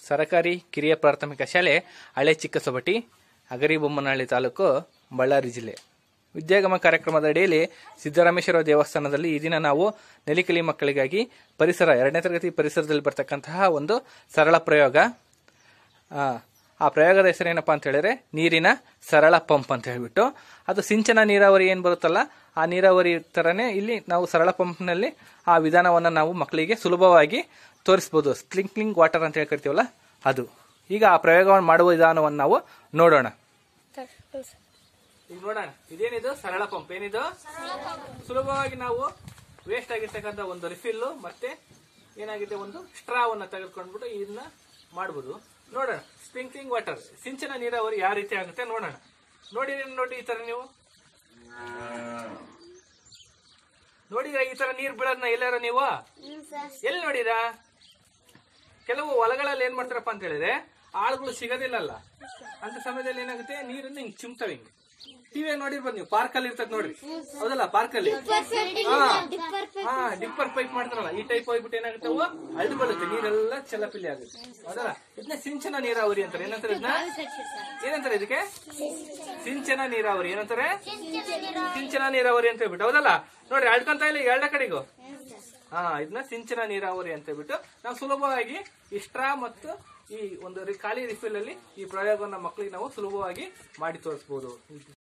ಸರಕಾರಿ ಕಿರಿಯ ಪ್ರಾಥಮಿಕ ಶಾಲೆ ಹಳೆ ಚಿಕ್ಕಸೊಬಟಿ ಅಗರಿಬೊಮ್ಮನಹಳ್ಳಿ ತಾಲೂಕು ಬಳ್ಳಾರಿ ಜಿಲ್ಲೆ ವಿದ್ಯಾಗಮ ಕಾರ್ಯಕ್ರಮದ ಅಡಿಯಲ್ಲಿ ಸಿದ್ದರಾಮೇಶ್ವರ ದೇವಸ್ಥಾನದಲ್ಲಿ ಈ ದಿನ ನಾವು ನೆಲಿಕಲಿ ಮಕ್ಕಳಿಗಾಗಿ ಪರಿಸರ ಎರಡನೇ ತರಗತಿ ಪರಿಸರದಲ್ಲಿ ಬರ್ತಕ್ಕಂತಹ ಒಂದು ಸರಳ ಪ್ರಯೋಗ ಆ, ಆ ಪ್ರಯೋಗದ ಹೆಸರೇನಪ್ಪ ಅಂತ ಹೇಳಿದ್ರೆ ನೀರಿನ ಸರಳ ಪಂಪ್ ಅಂತ ಹೇಳ್ಬಿಟ್ಟು ಅದು ಸಿಂಚನ ನೀರಾವರಿ ಏನು ಬರುತ್ತಲ್ಲ ಆ ನೀರಾವರಿ ಥರನೇ ಇಲ್ಲಿ ನಾವು ಸರಳ ಪಂಪ್ನಲ್ಲಿ ಆ ವಿಧಾನವನ್ನು ನಾವು ಮಕ್ಕಳಿಗೆ ಸುಲಭವಾಗಿ ತೋರಿಸ್ಬೋದು ಸ್ಪ್ಲಿಂಕ್ಲಿಂಗ್ ವಾಟರ್ ಅಂತ ಹೇಳಿ ಕರಿತೀವಲ್ಲ ಅದು ಈಗ ಆ ಪ್ರಯೋಗವನ್ನು ಮಾಡುವ ವಿಧಾನವನ್ನು ನಾವು ನೋಡೋಣ ಈಗ ನೋಡೋಣ ಇದೇನಿದು ಸರಳ ಪಂಪ್ ಏನಿದು ಸುಲಭವಾಗಿ ನಾವು ವೇಸ್ಟ್ ಆಗಿರ್ತಕ್ಕಂಥ ಒಂದು ರಿಫಿಲ್ ಮತ್ತೆ ಏನಾಗಿದೆ ಒಂದು ಸ್ಟ್ರಾವನ್ನ ತೆಗೆದುಕೊಂಡ್ಬಿಟ್ಟು ಇದನ್ನ ಮಾಡ್ಬೋದು ನೋಡೋಣ ಸ್ಪ್ರಿಂಕ್ಲಿಂಗ್ ವಾಟರ್ ಸಿಂಚನ ನೀರಾವರಿ ಯಾವ ರೀತಿ ಆಗುತ್ತೆ ನೋಡೋಣ ನೋಡಿ ನೋಡಿ ಈ ತರ ನೀವು ನೋಡಿದ್ರ ಈ ತರ ನೀರ್ ಬೀಳೋದನ್ನ ಎಲ್ಲಾರ ನೀವು ಎಲ್ಲಿ ನೋಡಿರಾ ಕೆಲವು ಹೊಲಗಳಲ್ಲಿ ಏನ್ ಮಾಡ್ತಾರಪ್ಪ ಅಂತ ಹೇಳಿದ್ರೆ ಆಳುಗಳು ಸಿಗೋದಿಲ್ಲಲ್ಲ ಅಂತ ಸಮಯದಲ್ಲಿ ಏನಾಗುತ್ತೆ ನೀರನ್ನ ಹಿಂಗ್ ಚಿಮ್ತಾವೆ ಹಿಂಗೆ ಟಿವಿಯಾಗ ನೋಡಿರ್ಬೋದು ನೀವು ಪಾರ್ಕ್ ಅಲ್ಲಿ ಇರ್ತದೆ ನೋಡ್ರಿ ಹೌದಲ್ಲ ಪಾರ್ಕ್ ಅಲ್ಲಿ ಹಾ ಹಾ ಡಿಪ್ಪರ್ ಪೈಪ್ ಮಾಡ್ತಾರಲ್ಲ ಈ ಟೈಪ್ ಹೋಗ್ಬಿಟ್ಟು ಏನಾಗುತ್ತೆ ಅವು ಅಳ್ದು ಬರುತ್ತೆ ನೀರೆಲ್ಲ ಚೆಲ್ಲಪಿಲ್ಲಿ ಆಗುತ್ತೆ ಹೌದಲ್ಲ ಇದನ್ನ ಸಿಂಚನ ನೀರಾವರಿ ಅಂತಾರೆ ಏನಂತಾರೆ ಇದನ್ನ ಏನಂತಾರೆ ಇದಕ್ಕೆ ಸಿಂಚನ ನೀರಾವರಿ ಏನಂತಾರೆ ಸಿಂಚನ ನೀರಾವರಿ ಅಂತ ಹೇಳ್ಬಿಟ್ಟು ಹೌದಲ್ಲ ನೋಡ್ರಿ ಅಳ್ಕೊಂತ ಇಲ್ಲ ಈಗ ಎರಡ ಕಡೆಗೂ ಹಾ ಇದನ್ನ ಸಿಂಚನ ನೀರಾವರಿ ಅಂತ ಹೇಳ್ಬಿಟ್ಟು ನಾವು ಸುಲಭವಾಗಿ ಈ ಸ್ಟ್ರಾ ಮತ್ತು ಈ ಒಂದು ರಿ- ಖಾಲಿ ರಿಫಿಲ್ ಅಲ್ಲಿ ಈ ಪ್ರಯೋಗವನ್ನ ಮಕ್ಕಳಿಗೆ ನಾವು ಸುಲಭವಾಗಿ ಮಾಡಿ ತೋರಿಸಬಹುದು